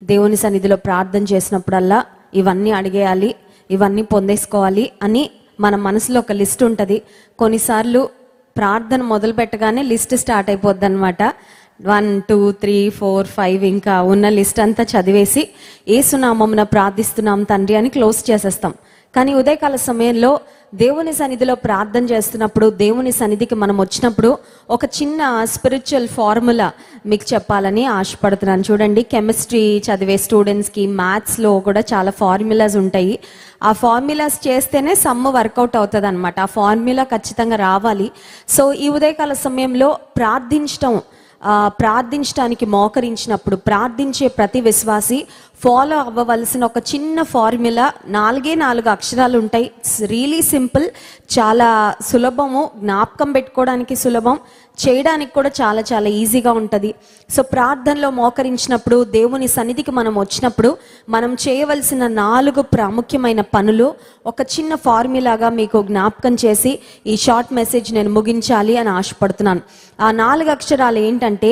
దేవుని సన్నిధిలో ప్రార్థన చేసినప్పుడల్లా ఇవన్నీ అడిగేయాలి ఇవన్నీ పొందేసుకోవాలి అని మన మనసులో ఒక లిస్ట్ ఉంటుంది కొన్నిసార్లు ప్రార్థన మొదలు పెట్టగానే లిస్ట్ స్టార్ట్ అయిపోద్ది అనమాట one two three four five ఇంకా ఉన్న లిస్ట్ అంతా చదివేసి ఏసునామమున ప్రార్థిస్తున్నాం తండ్రి అని క్లోజ్ చేసేస్తాం కానీ ఉదయకాల సమయంలో దేవుని సన్నిధిలో ప్రార్థన చేస్తున్నప్పుడు దేవుని సన్నిధికి మనం వచ్చినప్పుడు ఒక చిన్న స్పిరిచువల్ ఫార్ములా మీకు చెప్పాలని ఆశపడుతున్నాను చూడండి కెమిస్ట్రీ చదివే స్టూడెంట్స్కి మ్యాథ్స్లో కూడా చాలా ఫార్ములాస్ ఉంటాయి ఆ ఫార్ములాస్ చేస్తేనే సమ్ము వర్కౌట్ అవుతుంది అనమాట ఆ ఫార్ములా ఖచ్చితంగా రావాలి సో ఈ ఉదయకాల సమయంలో ప్రార్థించటం ఆ, ప్రార్థించడానికి మోకరించినప్పుడు ప్రార్థించే ప్రతి విశ్వాసి ఫాలో అవ్వవలసిన ఒక చిన్న ఫార్ములా నాలుగే నాలుగు అక్షరాలు ఉంటాయి ఇట్స్ రియలీ సింపుల్ చాలా సులభము జ్ఞాపకం పెట్టుకోవడానికి సులభం చేయడానికి కూడా చాలా చాలా ఈజీగా ఉంటుంది సో ప్రార్థనలో మోకరించినప్పుడు దేవుని సన్నిధికి మనం వచ్చినప్పుడు మనం చేయవలసిన నాలుగు ప్రాముఖ్యమైన పనులు ఒక చిన్న ఫార్ములాగా మీకు జ్ఞాపకం చేసి ఈ షార్ట్ మెసేజ్ నేను ముగించాలి అని ఆశపడుతున్నాను ఆ నాలుగు అక్షరాలు ఏంటంటే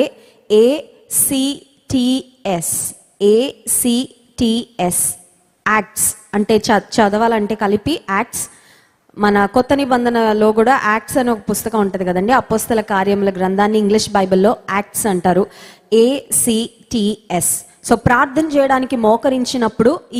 ఏసిటిఎస్ ఏసిటిఎస్ యాక్ట్స్ అంటే చ చదవాలంటే కలిపి యాక్ట్స్ మన కొత్త నిబంధనలో కూడా యాక్ట్స్ అనే ఒక పుస్తకం ఉంటుంది కదండి అపోస్తల కార్యముల గ్రంథాన్ని ఇంగ్లీష్ బైబిల్లో యాక్ట్స్ అంటారు ఏసిటిఎస్ సో ప్రార్థన చేయడానికి మోకరించినప్పుడు ఈ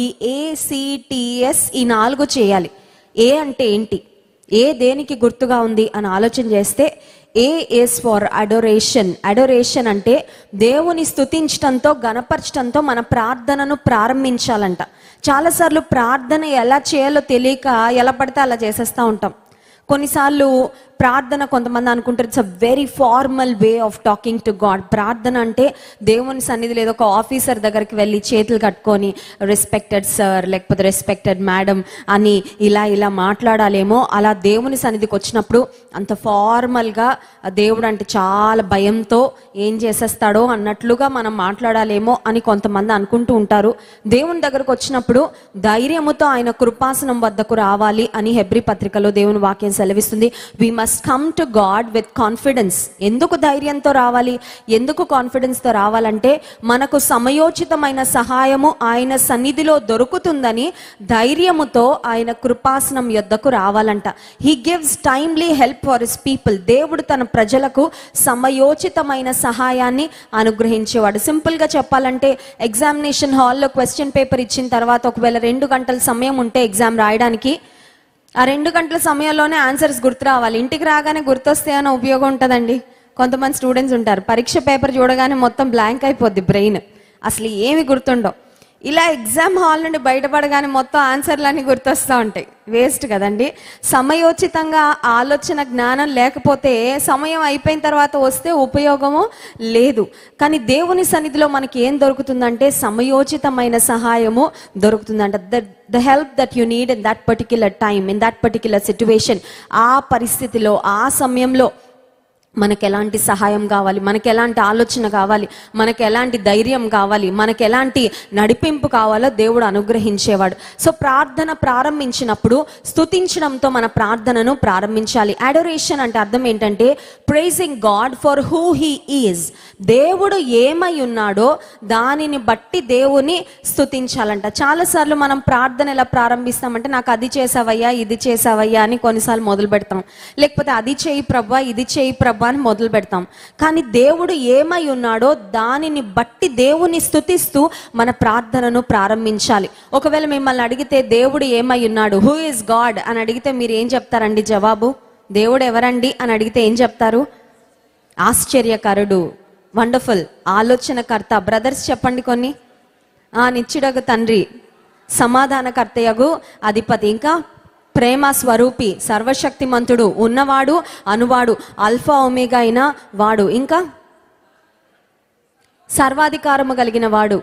ఏసిటిఎస్ ఈ నాలుగు చేయాలి ఏ అంటే ఏంటి ఏ దేనికి గుర్తుగా ఉంది అని ఆలోచన చేస్తే A is for adoration adoration అంటే దేవుని స్తుతించటంతో గణపరచటంతో మన ప్రార్థనను ప్రారంభించాలంట చాలాసార్లు ప్రార్థన ఎలా చేయాలో తెలియక ఎలా పడితే అలా చేసేస్తూ ఉంటాం కొన్నిసార్లు ప్రార్థన కొంతమంది అనుకుంటారు it's a very formal way of talking to God ప్రార్థన అంటే దేవుని సన్నిధిలో ఏదో ఒక ఆఫీసర్ దగ్గరికి వెళ్ళి చేతులు కట్టుకొని రెస్పెక్టెడ్ సార్ లేకపోతే రెస్పెక్టెడ్ మేడం అని ఇలా ఇలా మాట్లాడాలేమో అలా దేవుని సన్నిధికి వచ్చినప్పుడు అంత ఫార్మల్గా దేవుడు అంటే చాలా భయంతో ఏం చేసేస్తాడో అన్నట్లుగా మనం మాట్లాడాలేమో అని కొంతమంది అనుకుంటూ ఉంటారు దేవుని దగ్గరకు వచ్చినప్పుడు ధైర్యముతో ఆయన కృపాసనం వద్దకు రావాలి అని హెబ్రి పత్రికలో దేవుని వాక్యం సెలవిస్తుంది we must come to God with confidence ఎందుకు ధైర్యంతో రావాలి ఎందుకు కాన్ఫిడెన్స్తో రావాలంటే మనకు సమయోచితమైన సహాయము ఆయన సన్నిధిలో దొరుకుతుందని ధైర్యముతో ఆయన కృపాసనం యొద్దకు రావాలంట he gives timely help for his people దేవుడు తన ప్రజలకు సమయోచితమైన సహాయాన్ని అనుగ్రహించేవాడు సింపుల్గా చెప్పాలంటే ఎగ్జామినేషన్ హాల్లో క్వశ్చన్ పేపర్ ఇచ్చిన తర్వాత ఒకవేళ రెండు గంటల సమయం ఉంటే ఎగ్జామ్ రాయడానికి ఆ రెండు గంటల సమయంలోనే ఆన్సర్స్ గుర్తు రావాలి ఇంటికి రాగానే గుర్తొస్తే అన్న ఉపయోగం ఉంటుందండి కొంతమంది స్టూడెంట్స్ ఉంటారు పరీక్ష పేపర్ చూడగానే మొత్తం బ్లాంక్ అయిపోద్ది బ్రెయిన్ అసలు ఏమి గుర్తుండవు ఇలా ఎగ్జామ్ హాల్ నుండి బయటపడగానే మొత్తం ఆన్సర్లన్నీ గుర్తొస్తూ ఉంటాయి వేస్ట్ కదండి సమయోచితంగా ఆలోచన జ్ఞానం లేకపోతే సమయం అయిపోయిన తర్వాత వస్తే ఉపయోగము లేదు కానీ దేవుని సన్నిధిలో మనకి ఏం దొరుకుతుందంటే సమయోచితమైన సహాయము దొరుకుతుందంట the the help that you need in that particular time in that particular situation ఆ పరిస్థితిలో ఆ సమయంలో మనకు ఎలాంటి సహాయం కావాలి మనకి ఎలాంటి ఆలోచన కావాలి మనకి ఎలాంటి ధైర్యం కావాలి మనకి ఎలాంటి నడిపింపు కావాలో దేవుడు అనుగ్రహించేవాడు సో ప్రార్థన ప్రారంభించినప్పుడు స్తుతించడంతో మన ప్రార్థనను ప్రారంభించాలి అడోరేషన్ అంటే అర్థం ఏంటంటే praising God for who he is దేవుడు ఏమై ఉన్నాడో దానిని బట్టి దేవుని స్తుతించాలంట చాలాసార్లు మనం ప్రార్థన ఎలా ప్రారంభిస్తామంటే నాకు అది చేసావయ్యా ఇది చేసావయ్యా అని కొన్నిసార్లు మొదలు పెడతాం లేకపోతే అది చేయి ప్రభా ఇది చేయి ప్రభా అని మొదలు పెడతాం కానీ దేవుడు ఏమై ఉన్నాడో దానిని బట్టి దేవుని స్తుతిస్తూ మన ప్రార్థనను ప్రారంభించాలి ఒకవేళ మిమ్మల్ని అడిగితే దేవుడు ఏమై ఉన్నాడు హూ ఇస్ గాడ్ అని అడిగితే మీరు ఏం చెప్తారండి జవాబు దేవుడు ఎవరండి అని అడిగితే ఏం చెప్తారు ఆశ్చర్యకరుడు వండర్ఫుల్ ఆలోచనకర్త బ్రదర్స్ చెప్పండి కొన్ని ఆ నిత్యుడగు తండ్రి సమాధానకర్తయగు అధిపతి ఇంకా ప్రేమ స్వరూపి సర్వశక్తిమంతుడు ఉన్నవాడు అనువాడు అల్ఫా ఒమేగా అయిన వాడు ఇంకా సర్వాధికారము కలిగిన వాడు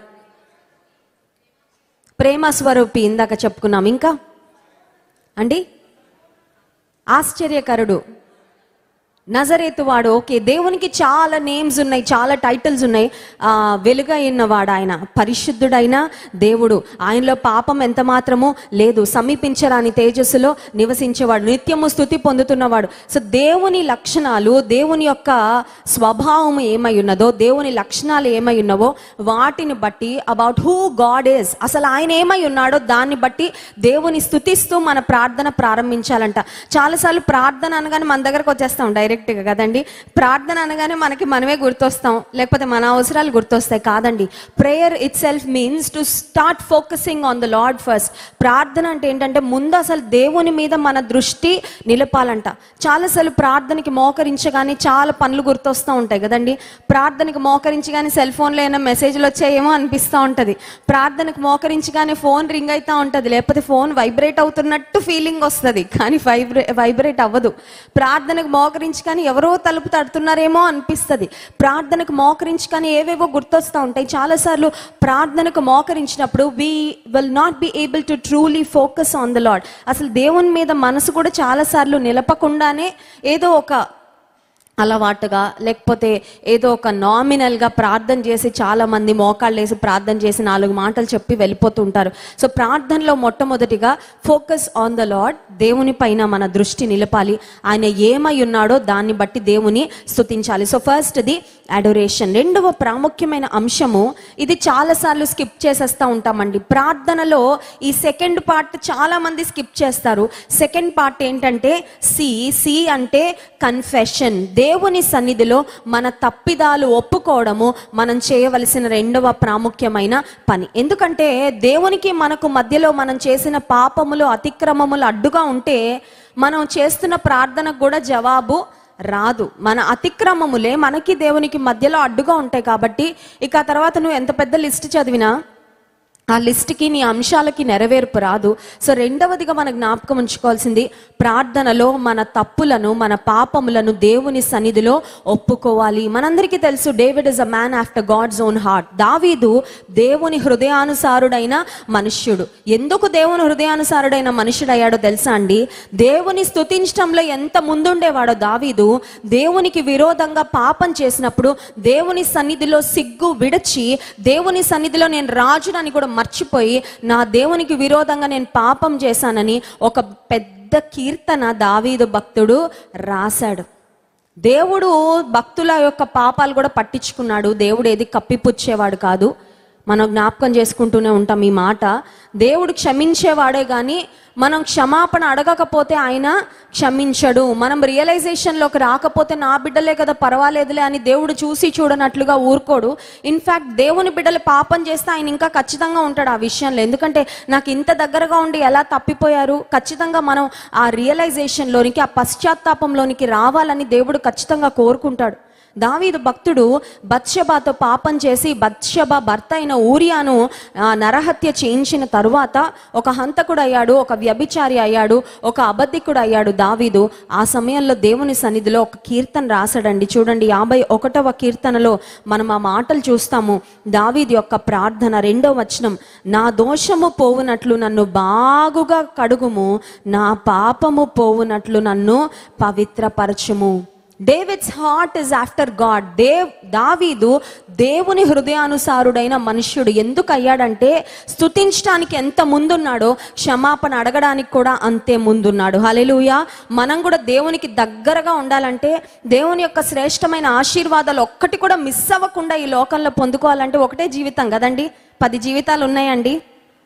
ప్రేమ స్వరూపి ఇందాక చెప్పుకున్నాం ఇంకా అండి ఆశ్చర్యకరుడు నజరేతు వాడు ఓకే దేవునికి చాలా నేమ్స్ ఉన్నాయి చాలా టైటిల్స్ ఉన్నాయి ఆ, వెలుగైన వాడు ఆయన పరిశుద్ధుడైన దేవుడు ఆయనలో పాపం ఎంత మాత్రము లేదు సమీపించరాని తేజస్సులో నివసించేవాడు నిత్యము స్థుతి పొందుతున్నవాడు సో దేవుని లక్షణాలు దేవుని యొక్క స్వభావం ఏమై ఉన్నదో దేవుని లక్షణాలు ఏమై ఉన్నవో వాటిని బట్టి అబౌట్ హూ గాడ్ ఇస్ అసలు ఆయన ఏమై ఉన్నాడో దాన్ని బట్టి దేవుని స్థుతిస్తూ మన ప్రార్థన ప్రారంభించాలంట చాలాసార్లు ప్రార్థన అనగానే మన దగ్గరకు వచ్చేస్తాం డైరెక్ట్గా కదండి ప్రార్థన అనగానే మనకి మనమే గుర్తొస్తాం లేకపోతే మన అవసరాలు గుర్తొస్తాయి కాదండి prayer itself means to start focusing on the Lord first ప్రార్థన అంటే ఏంటంటే ముందు అసలు దేవుని మీద మన దృష్టి నిలపాలంట చాలాసార్లు ప్రార్థనకి మోకరించగానే చాలా పనులు గుర్తొస్తూ ఉంటాయి కదండి ప్రార్థనకి మోకరించగానే సెల్ ఫోన్లో ఏమైనా మెసేజ్లు వచ్చాయేమో అనిపిస్తూ ఉంటుంది ప్రార్థనకు మోకరించగానే ఫోన్ రింగ్ అవుతూ ఉంటుంది లేకపోతే ఫోన్ వైబ్రేట్ అవుతున్నట్టు ఫీలింగ్ వస్తుంది కానీ వైబ్రే వైబ్రేట్ అవ్వదు ప్రార్థనకు మోకరించగానే ఎవరో తలుపు తడుతున్నారేమో అనిపిస్తుంది ప్రార్థనకు మోకరించగానే ఏవేవో గుర్తొస్తూ ఉంటాయి చాలాసార్లు ప్రార్థనకు మోకరించినప్పుడు we will not be able to truly focus on the Lord అసలు దేవుని మీద మనసు కూడా చాలాసార్లు నిలపకుండానే ఏదో ఒక అలవాటుగా లేకపోతే ఏదో ఒక నామినల్గా ప్రార్థన చేసి చాలా మంది మోకాళ్ళు వేసి ప్రార్థన చేసి నాలుగు మాటలు చెప్పి వెళ్ళిపోతుంటారు సో ప్రార్థనలో మొట్టమొదటిగా ఫోకస్ ఆన్ ద లాడ్ దేవుని పైన మన దృష్టి నిలపాలి ఆయన ఏమై ఉన్నాడో దాన్ని బట్టి దేవుని స్తుతించాలి సో ఫస్ట్ది అడోరేషన్ రెండవ ప్రాముఖ్యమైన అంశము ఇది చాలాసార్లు స్కిప్ చేసేస్తూ ఉంటామండి ప్రార్థనలో ఈ సెకండ్ పార్ట్ చాలా మంది స్కిప్ చేస్తారు సెకండ్ పార్ట్ ఏంటంటే సి సి అంటే కన్ఫెషన్ దేవుని సన్నిధిలో మన తప్పిదాలు ఒప్పుకోవడము మనం చేయవలసిన రెండవ ప్రాముఖ్యమైన పని ఎందుకంటే దేవునికి మనకు మధ్యలో మనం చేసిన పాపములు అతిక్రమములు అడ్డుగా ఉంటే మనం చేస్తున్న ప్రార్థనకు కూడా జవాబు రాదు మన అతిక్రమములే మనకి దేవునికి మధ్యలో అడ్డుగా ఉంటాయి కాబట్టి ఇక ఆ తర్వాత నువ్వు ఎంత పెద్ద లిస్ట్ చదివినా ఆ లిస్ట్కి నీ అంశాలకి నెరవేర్పు రాదు సో రెండవదిగా మన జ్ఞాపకం ఉంచుకోవాల్సింది ప్రార్థనలో మన తప్పులను మన పాపములను దేవుని సన్నిధిలో ఒప్పుకోవాలి మనందరికీ తెలుసు David is a man after God's own heart దావీదు దేవుని హృదయానుసారుడైన మనుష్యుడు ఎందుకు దేవుని హృదయానుసారుడైన మనుష్యుడు అయ్యాడో తెలుసా అండి దేవుని స్తుతించడంలో ఎంత ముందుండేవాడో దావీదు దేవునికి విరోధంగా పాపం చేసినప్పుడు దేవుని సన్నిధిలో సిగ్గు విడిచి దేవుని సన్నిధిలో నేను రాజునని కూడా మర్చిపోయి నా దేవునికి విరోధంగా నేను పాపం చేశానని ఒక పెద్ద కీర్తన దావీదు భక్తుడు రాశాడు దేవుడు భక్తుల యొక్క పాపాలు కూడా పట్టించుకున్నాడు దేవుడు ఏది కప్పిపుచ్చేవాడు కాదు మనం జ్ఞాపకం చేసుకుంటూనే ఉంటాం ఈ మాట దేవుడు క్షమించేవాడే కానీ మనం క్షమాపణ అడగకపోతే ఆయన క్షమించడు మనం రియలైజేషన్లోకి రాకపోతే నా బిడ్డలే కదా పర్వాలేదులే అని దేవుడు చూసి చూడనట్లుగా ఊరుకోడు ఇన్ఫ్యాక్ట్ దేవుని బిడ్డలు పాపం చేస్తే ఆయన ఇంకా ఖచ్చితంగా ఉంటాడు ఆ విషయంలో ఎందుకంటే నాకు ఇంత దగ్గరగా ఉండి ఎలా తప్పిపోయారు ఖచ్చితంగా మనం ఆ రియలైజేషన్లోనికి ఆ పశ్చాత్తాపంలోనికి రావాలని దేవుడు ఖచ్చితంగా కోరుకుంటాడు దావీదు భక్తుడు బత్షబాతో పాపం చేసి బత్షబ భర్త అయిన ఊరియాను ఆ, నరహత్య చేయించిన తరువాత ఒక హంతకుడు అయ్యాడు ఒక వ్యభిచారి అయ్యాడు ఒక అబద్ధికుడు అయ్యాడు దావీదు ఆ సమయంలో దేవుని సన్నిధిలో ఒక కీర్తన రాశాడండి చూడండి యాభై ఒకటవ కీర్తనలో మనం ఆ మాటలు చూస్తాము దావీదు యొక్క ప్రార్థన రెండో వచనం నా దోషము పోవునట్లు నన్ను బాగుగా కడుగుము నా పాపము పోవునట్లు నన్ను పవిత్రపరచుము David's heart is after God దేవ్ దావీదు దేవుని హృదయానుసారుడైన మనుష్యుడు ఎందుకు అయ్యాడంటే స్తుతించడానికి ఎంత ముందున్నాడో క్షమాపణ అడగడానికి కూడా అంతే ముందున్నాడు హలెలుయా మనం కూడా దేవునికి దగ్గరగా ఉండాలంటే దేవుని యొక్క శ్రేష్టమైన ఆశీర్వాదాలు ఒక్కటి కూడా మిస్ అవ్వకుండా ఈ లోకంలో పొందుకోవాలంటే ఒకటే జీవితం కదండి పది జీవితాలు ఉన్నాయండి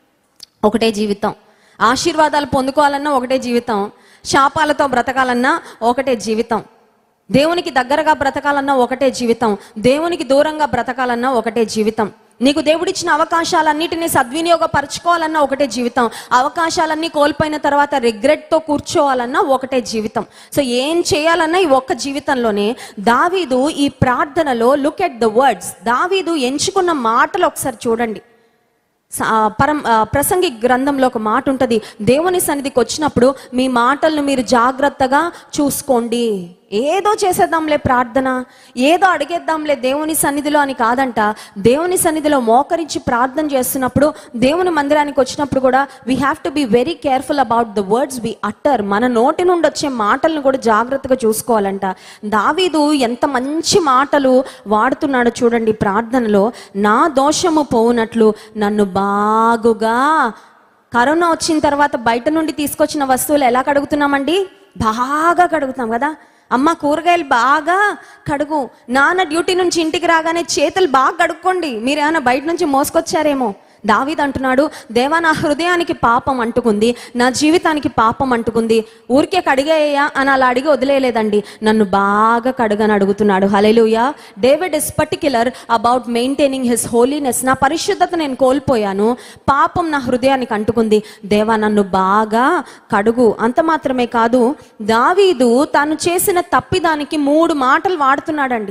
ఒకటే జీవితం ఆశీర్వాదాలు పొందుకోవాలన్నా ఒకటే జీవితం శాపాలతో బ్రతకాలన్నా ఒకటే జీవితం దేవునికి దగ్గరగా బ్రతకాలన్నా ఒకటే జీవితం దేవునికి దూరంగా బ్రతకాలన్నా ఒకటే జీవితం నీకు దేవుడిచ్చిన అవకాశాలన్నిటినీ సద్వినియోగపరచుకోవాలన్నా ఒకటే జీవితం అవకాశాలన్నీ కోల్పోయిన తర్వాత రిగ్రెట్తో కూర్చోవాలన్నా ఒకటే జీవితం సో ఏం చేయాలన్నా ఈ ఒక్క జీవితంలోనే దావీదు ఈ ప్రార్థనలో లుక్ ఎట్ ద వర్డ్స్ దావీదు ఎంచుకున్న మాటలు ఒకసారి చూడండి స- ఆ, పరం ఆ, ప్రసంగి గ్రంథంలో ఒక మాట ఉంటుంది దేవుని సన్నిధికి వచ్చినప్పుడు మీ మాటలను మీరు జాగ్రత్తగా చూసుకోండి ఏదో చేసేద్దాంలే ప్రార్థన ఏదో అడిగేద్దాంలే దేవుని సన్నిధిలో అని కాదంట దేవుని సన్నిధిలో మోకరించి ప్రార్థన చేస్తున్నప్పుడు దేవుని మందిరానికి వచ్చినప్పుడు కూడా we have to be very careful about the words we utter మన నోటి నుండి వచ్చే మాటలను కూడా జాగ్రత్తగా చూసుకోవాలంట దావీదు ఎంత మంచి మాటలు వాడుతున్నాడో చూడండి ప్రార్థనలో నా దోషము పోవునట్లు నన్ను బాగుగా కరోనా వచ్చిన తర్వాత బయట నుండి తీసుకొచ్చిన వస్తువులు ఎలా కడుగుతున్నామండి బాగా కడుగుతాం కదా అమ్మ కూరగాయలు బాగా కడుగు నాన్న డ్యూటీ నుంచి ఇంటికి రాగానే చేతులు బాగా కడుక్కోండి మీరు ఏమైనా బయట నుంచి మోసుకొచ్చారేమో దావీద్ అంటున్నాడు దేవా నా హృదయానికి పాపం అంటుకుంది నా జీవితానికి పాపం అంటుకుంది ఊరికే కడిగేయ్యా అని అలా అడిగి వదిలేయలేదండి నన్ను బాగా కడుగని అడుగుతున్నాడు hallelujah David is particular about maintaining his holiness నా పరిశుద్ధత నేను కోల్పోయాను పాపం నా హృదయానికి అంటుకుంది దేవా నన్ను బాగా కడుగు అంత మాత్రమే కాదు దావీదు తాను చేసిన తప్పిదానికి మూడు మాటలు వాడుతున్నాడండి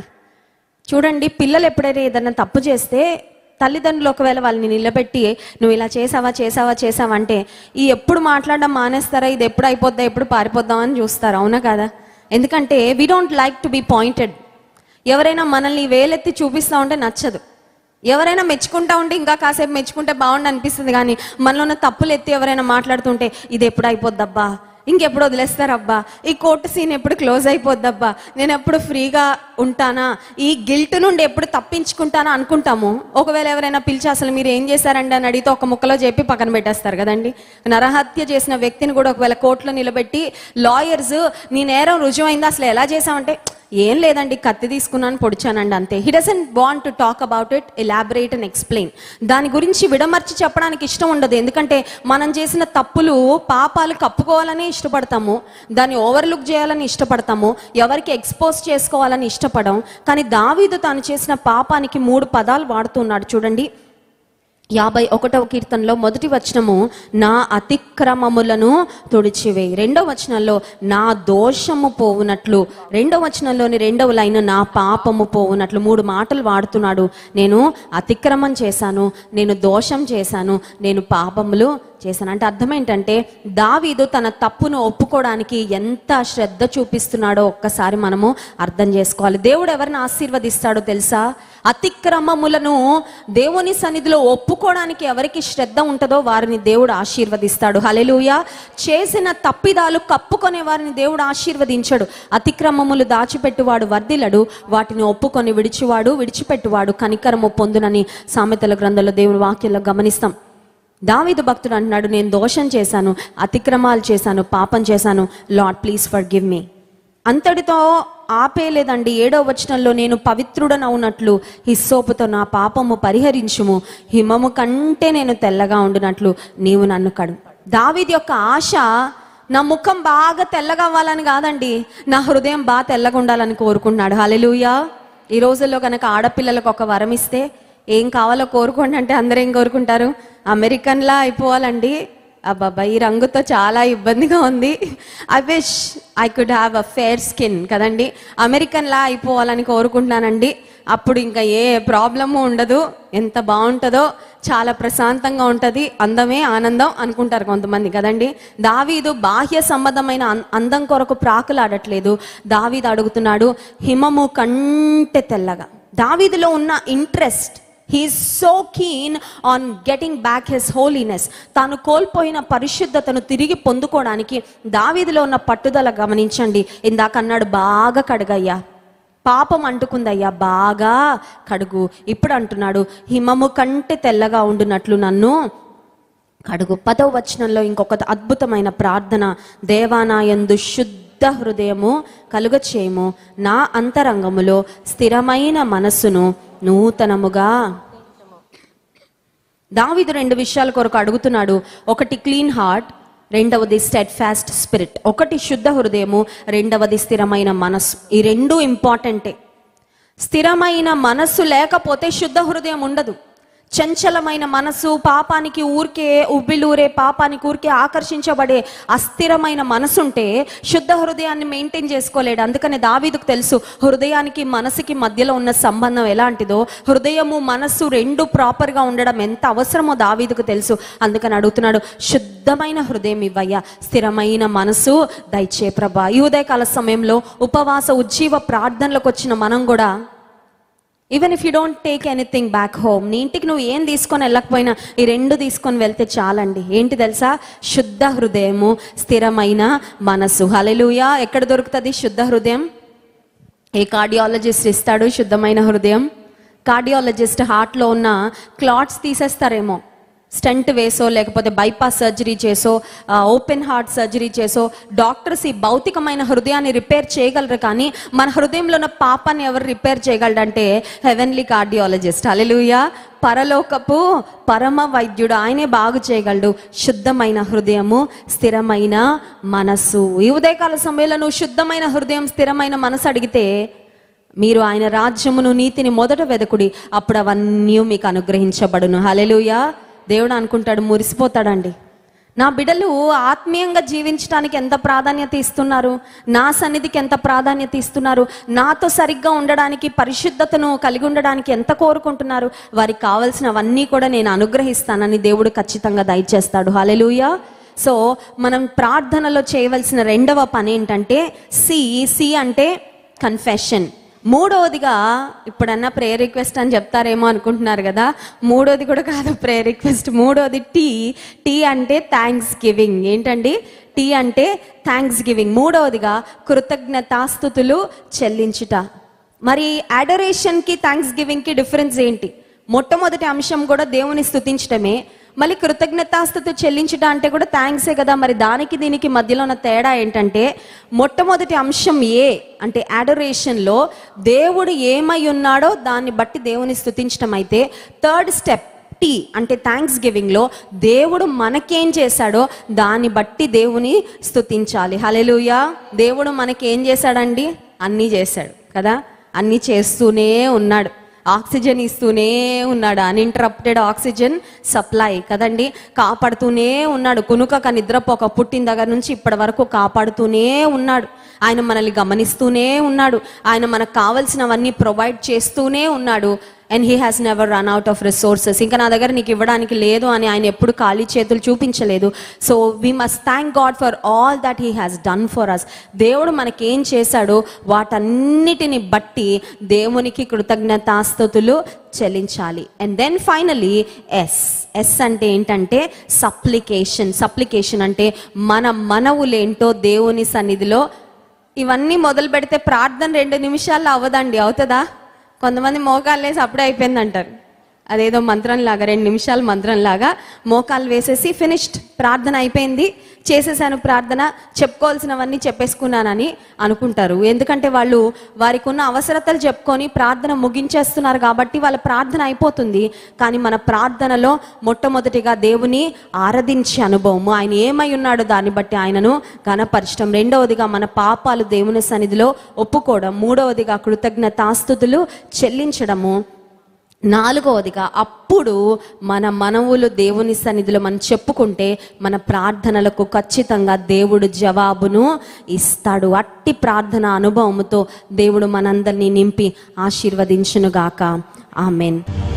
చూడండి పిల్లలు ఎప్పుడైనా ఏదైనా తప్పు చేస్తే తల్లిదండ్రులు ఒకవేళ వాళ్ళని నిలబెట్టి నువ్వు ఇలా చేసావా చేసావా చేసావా అంటే ఈ ఎప్పుడు మాట్లాడడం మానేస్తారా ఇది ఎప్పుడు అయిపోద్దా ఎప్పుడు పారిపోద్దాం అని చూస్తారు అవునా కదా ఎందుకంటే we don't like to be pointed ఎవరైనా మనల్ని వేలెత్తి చూపిస్తూ ఉంటే నచ్చదు ఎవరైనా మెచ్చుకుంటా ఉంటే ఇంకా కాసేపు మెచ్చుకుంటే బాగుండి అనిపిస్తుంది కానీ మనలో ఉన్న తప్పులు ఎత్తి ఎవరైనా మాట్లాడుతుంటే ఇది ఎప్పుడు అయిపోద్దబ్బా ఇంకెప్పుడు వదిలేస్తారబ్బా ఈ కోర్టు సీన్ ఎప్పుడు క్లోజ్ అయిపోద్దబ్బా నేను ఎప్పుడు ఫ్రీగా ఉంటానా ఈ గిల్ట్ నుండి ఎప్పుడు తప్పించుకుంటానా అనుకుంటాము ఒకవేళ ఎవరైనా పిలిచి అసలు మీరు ఏం చేశారండి అని అడిగితే ఒక ముక్కలో చెప్పి పక్కన పెట్టేస్తారు కదండి నరహత్య చేసిన వ్యక్తిని కూడా ఒకవేళ కోర్టులో నిలబెట్టి లాయర్స్ నీ నేరం రుజువైందా అసలు ఎలా చేసామంటే ఏం లేదండి కత్తి తీసుకున్నాను పొడిచానండి అంతే he doesn't want to talk about it elaborate and explain దాని గురించి విడమర్చి చెప్పడానికి ఇష్టం ఉండదు ఎందుకంటే మనం చేసిన తప్పులు పాపాలు కప్పుకోవాలని ఇష్టపడతాము దాన్ని ఓవర్లుక్ చేయాలని ఇష్టపడతాము ఎవరికి ఎక్స్పోజ్ చేసుకోవాలని ఇష్టపడం కానీ దావీదు తాను చేసిన పాపానికి మూడు పదాలు వాడుతున్నాడు చూడండి యాభై ఒకటవ కీర్తనలో మొదటి వచనము నా అతిక్రమములను తుడిచివేయి రెండవ వచనంలో నా దోషము పోవునట్లు రెండవ వచనంలోని రెండవ లైన్ నా పాపము పోవునట్లు మూడు మాటలు వాడుతున్నాడు నేను అతిక్రమం చేశాను నేను దోషం చేశాను నేను పాపములు చేశాను అంటే అర్థం ఏంటంటే దావీదు తన తప్పును ఒప్పుకోవడానికి ఎంత శ్రద్ధ చూపిస్తున్నాడో ఒక్కసారి మనము అర్థం చేసుకోవాలి దేవుడు ఎవరిని ఆశీర్వదిస్తాడో తెలుసా అతిక్రమములను దేవుని సన్నిధిలో ఒప్పుకోవడానికి ఎవరికి శ్రద్ధ ఉంటుందో వారిని దేవుడు ఆశీర్వదిస్తాడు హలెలుయ చేసిన తప్పిదాలు కప్పుకొనే వారిని దేవుడు ఆశీర్వదించడు అతిక్రమములు దాచిపెట్టువాడు వర్ధిలడు వాటిని ఒప్పుకొని విడిచివాడు విడిచిపెట్టువాడు కనికరము పొందునని సామెతల గ్రంథంలో దేవుని వాక్యంలో గమనిస్తాం దావీదు భక్తుడు అంటున్నాడు నేను దోషం చేశాను అతిక్రమాలు చేశాను పాపం చేశాను Lord please forgive me అంతటితో ఆపేలేదండి ఏడో వచనంలో నేను పవిత్రుడనవునట్లు హిస్సోపుతో నా పాపము పరిహరించుము హిమము కంటే నేను తెల్లగా ఉండినట్లు నీవు నన్ను కడు దావీది యొక్క ఆశ నా ముఖం బాగా తెల్లగా అవ్వాలని కాదండి నా హృదయం బాగా తెల్లగా ఉండాలని కోరుకున్నాడు హలెలుయా ఈ రోజుల్లో కనుక ఆడపిల్లలకు ఒక వరం ఇస్తే ఏం కావాలో కోరుకోండి అంటే అందరూ ఏం కోరుకుంటారు అమెరికన్లా అయిపోవాలండి అబ్బాబా ఈ రంగుతో చాలా ఇబ్బందిగా ఉంది I wish I could have a fair skin కదండి అమెరికన్లా అయిపోవాలని కోరుకుంటున్నానండి అప్పుడు ఇంకా ఏ ప్రాబ్లము ఉండదు ఎంత బాగుంటుందో చాలా ప్రశాంతంగా ఉంటుంది అందమే ఆనందం అనుకుంటారు కొంతమంది కదండి దావీదు బాహ్య సంబంధమైన అం- అందం కొరకు ప్రాకులాడట్లేదు దావీదు అడుగుతున్నాడు హిమము కంటే తెల్లగా దావీదులో ఉన్న interest he is so keen on getting back his holiness తాను కోల్పోయిన పరిశుద్ధతను తిరిగి పొందుకోవడానికి దావీదులో ఉన్న పట్టుదల గమనించండి ఇందాక అన్నాడు బాగా కడుగయ్యా పాపం అంటుకుందయ్యా బాగా కడుగు ఇప్పుడు అంటున్నాడు హిమము కంటే తెల్లగా ఉండునట్లు నన్ను కడుగు పదవ వచనంలో ఇంకొక అద్భుతమైన ప్రార్థన దేవానాయందు శుద్ధ హృదయము కలుగ చేయము నా అంతరంగములో స్థిరమైన మనస్సును నూతనముగా దావీదు రెండు విషయాల కొరకు అడుగుతున్నాడు ఒకటి క్లీన్ హార్ట్ రెండవది స్టెడ్ ఫాస్ట్ స్పిరిట్ ఒకటి శుద్ధ హృదయము రెండవది స్థిరమైన మనస్సు ఈ రెండు ఇంపార్టెంటే స్థిరమైన మనస్సు లేకపోతే శుద్ధ హృదయం ఉండదు చంచలమైన మనసు పాపానికి ఊరికే ఉబ్బిలూరే పాపానికి ఊరికే ఆకర్షించబడే అస్థిరమైన మనసుంటే శుద్ధ హృదయాన్ని మెయింటైన్ చేసుకోలేడు అందుకని దావీదుకు తెలుసు హృదయానికి మనసుకి మధ్యలో ఉన్న సంబంధం ఎలాంటిదో హృదయము మనస్సు రెండు ప్రాపర్గా ఉండడం ఎంత అవసరమో దావీదుకు తెలుసు అందుకని అడుగుతున్నాడు శుద్ధమైన హృదయం ఇవ్వయ్యా స్థిరమైన మనసు దయచే ప్రభా ఈ ఉదయకాల సమయంలో ఉపవాస ఉజ్జీవ ప్రార్థనలకు వచ్చిన మనం కూడా even if you don't take anything back home నీ ఇంటికి నువ్వు ఏం తీసుకొని వెళ్ళకపోయినా ఈ రెండు తీసుకొని వెళ్తే చాలండి ఏంటి తెలుసా శుద్ధ హృదయము స్థిరమైన మనసు హలెలుయా ఎక్కడ దొరుకుతుంది శుద్ధ హృదయం ఏ కార్డియాలజిస్ట్ ఇస్తాడు శుద్ధమైన హృదయం కార్డియాలజిస్ట్ హార్ట్లో ఉన్న క్లాట్స్ తీసేస్తారేమో స్టంట్ వేసో లేకపోతే బైపాస్ సర్జరీ చేసో ఓపెన్ హార్ట్ సర్జరీ చేసో డాక్టర్స్ ఈ భౌతికమైన హృదయాన్ని రిపేర్ చేయగలరు కానీ మన హృదయంలో ఉన్న పాపాన్ని ఎవరు రిపేర్ చేయగలరంటే హెవెన్లీ కార్డియాలజిస్ట్ అలెలుయా పరలోకపు పరమ వైద్యుడు ఆయనే బాగు చేయగలడు శుద్ధమైన హృదయము స్థిరమైన మనస్సు ఈ ఉదయకాల సమయంలో నువ్వు శుద్ధమైన హృదయం స్థిరమైన మనసు అడిగితే మీరు ఆయన రాజ్యమును నీతిని మొదట వెదకుడి అప్పుడు అవన్నీ మీకు అనుగ్రహించబడును హలెలుయా దేవుడు అనుకుంటాడు మురిసిపోతాడండి నా బిడ్డలు ఆత్మీయంగా జీవించడానికి ఎంత ప్రాధాన్యత ఇస్తున్నారు నా సన్నిధికి ఎంత ప్రాధాన్యత ఇస్తున్నారు నాతో సరిగ్గా ఉండడానికి పరిశుద్ధతను కలిగి ఉండడానికి ఎంత కోరుకుంటున్నారు వారికి కావలసినవన్నీ కూడా నేను అనుగ్రహిస్తానని దేవుడు ఖచ్చితంగా దయచేస్తాడు హాలెలుయా సో మనం ప్రార్థనలో చేయవలసిన రెండవ పని ఏంటంటే సి సి అంటే కన్ఫెషన్ మూడవదిగా ఇప్పుడన్నా ప్రేయర్ రిక్వెస్ట్ అని చెప్తారేమో అనుకుంటున్నారు కదా మూడోది కూడా కాదు ప్రేయర్ రిక్వెస్ట్ మూడోది టీ టీ అంటే థ్యాంక్స్ గివింగ్ ఏంటండి టీ అంటే థ్యాంక్స్ గివింగ్ మూడవదిగా కృతజ్ఞతాస్థుతులు చెల్లించుట మరి అడరేషన్కి థ్యాంక్స్ గివింగ్కి డిఫరెన్స్ ఏంటి మొట్టమొదటి అంశం కూడా దేవుని స్థుతించడమే మళ్ళీ కృతజ్ఞతాస్థుతి చెల్లించుట అంటే కూడా థ్యాంక్సే కదా మరి దానికి దీనికి మధ్యలో ఉన్న తేడా ఏంటంటే మొట్టమొదటి అంశం ఏ అంటే అడరేషన్లో దేవుడు ఏమై ఉన్నాడో దాన్ని బట్టి దేవుని స్థుతించడం అయితే థర్డ్ స్టెప్ టీ అంటే థ్యాంక్స్ గివింగ్లో దేవుడు మనకేం చేశాడో దాన్ని బట్టి దేవుని స్థుతించాలి హలెలుయా దేవుడు మనకేం చేశాడండి అన్నీ చేశాడు కదా అన్నీ చేస్తూనే ఉన్నాడు ఆక్సిజన్ ఇస్తూనే ఉన్నాడు అన్ఇంటరప్టెడ్ ఆక్సిజన్ సప్లై కదండి కాపాడుతూనే ఉన్నాడు కునుకక నిద్రపోక పుట్టిన దగ్గర నుంచి ఇప్పటి వరకు కాపాడుతూనే ఉన్నాడు ఆయన మనల్ని గమనిస్తూనే ఉన్నాడు ఆయన మనకు కావలసినవన్నీ ప్రొవైడ్ చేస్తూనే ఉన్నాడు and he has never run out of resources ఇంకా నా దగ్గర నీకు ఇవ్వడానికి లేదు అని ఆయన ఎప్పుడు ఖాళీ చేతులు చూపించలేదు so we must thank God for all that he has done for us దేవుడు మనకేం చేశాడో వాటన్నిటిని బట్టి దేవునికి కృతజ్ఞతాస్థుతులు చెల్లించాలి and then finally S S అంటే ఏంటంటే సప్లికేషన్ సప్లికేషన్ అంటే మన మనవులేంటో దేవుని సన్నిధిలో ఇవన్నీ మొదలు పెడితే ప్రార్థన రెండు నిమిషాల్లో అవ్వదండి అవుతుందా కొంతమంది మోకాలు వేసి అప్పుడే అయిపోయింది అంటారు అదేదో మంత్రం లాగా రెండు నిమిషాలు మంత్రం లాగా మోకాలు వేసేసి ఫినిష్డ్ ప్రార్థన అయిపోయింది చేసేసాను ప్రార్థన చెప్పుకోవాల్సినవన్నీ చెప్పేసుకున్నానని అనుకుంటారు ఎందుకంటే వాళ్ళు వారికి ఉన్న అవసరతలు చెప్పుకొని ప్రార్థన ముగించేస్తున్నారు కాబట్టి వాళ్ళ ప్రార్థన అయిపోతుంది కానీ మన ప్రార్థనలో మొట్టమొదటిగా దేవుని ఆరాధించే అనుభవము ఆయన ఏమై ఉన్నాడో దాన్ని బట్టి ఆయనను గణపరచడం రెండవదిగా మన పాపాలు దేవుని సన్నిధిలో ఒప్పుకోవడం మూడవదిగా కృతజ్ఞతాస్తుతులు చెల్లించడము నాలుగవదిగా అప్పుడు మన మనవులు దేవుని సన్నిధిలో మనం చెప్పుకుంటే మన ప్రార్థనలకు ఖచ్చితంగా దేవుడు జవాబును ఇస్తాడు అట్టి ప్రార్థన అనుభవముతో దేవుడు మనందరినీ నింపి ఆశీర్వదించునుగాక ఆమెన్